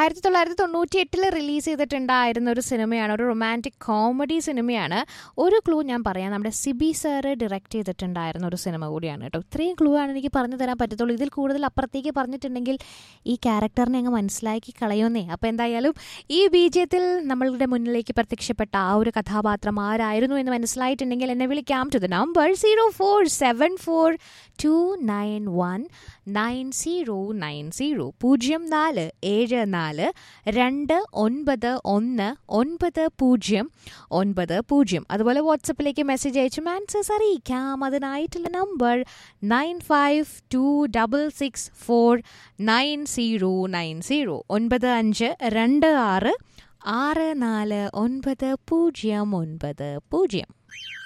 ആയിരത്തി തൊള്ളായിരത്തി തൊണ്ണൂറ്റി എട്ടിൽ റിലീസ് ചെയ്തിട്ടുണ്ടായിരുന്ന ഒരു സിനിമയാണ് ഒരു റൊമാൻറ്റിക് കോമഡി സിനിമയാണ് ഒരു ക്ലൂ ഞാൻ പറയാം നമ്മുടെ സിബി സാറ് ഡയറക്റ്റ് ചെയ്തിട്ടുണ്ടായിരുന്ന ഒരു സിനിമ കൂടിയാണ് കേട്ടോ ഇത്രയും ക്ലൂ ആണ് എനിക്ക് പറഞ്ഞു തരാൻ പറ്റത്തുള്ളൂ ഇതിൽ കൂടുതൽ അപ്പുറത്തേക്ക് പറഞ്ഞിട്ടുണ്ടെങ്കിൽ ഈ ക്യാരക്ടറിനെ അങ്ങ് മനസ്സിലാക്കി കളയുന്നേ അപ്പോൾ എന്തായാലും ഈ ബീജത്തിൽ നമ്മളുടെ മുന്നിലേക്ക് പ്രത്യക്ഷപ്പെട്ട ആ ഒരു കഥാപാത്രം ആരായിരുന്നു എന്ന് മനസ്സിലായിട്ടുണ്ടെങ്കിൽ എന്നെ വിളിക്കാം to the number zero four seven four two nine one nine zero nine zero പൂജ്യം നാല് ഏഴ് നാല് രണ്ട് ഒൻപത് ഒന്ന് ഒൻപത് പൂജ്യം ഒൻപത് പൂജ്യം അതുപോലെ വാട്സപ്പിലേക്ക് മെസ്സേജ് അയച്ചും ആൻസേഴ്സ് അറിയിക്കാം അതിനായിട്ടുള്ള number nine five two double six four nine zero nine zero ഒൻപത് അഞ്ച് രണ്ട് ആറ് ആറ് നാല് ഒൻപത് പൂജ്യം ഒൻപത് പൂജ്യം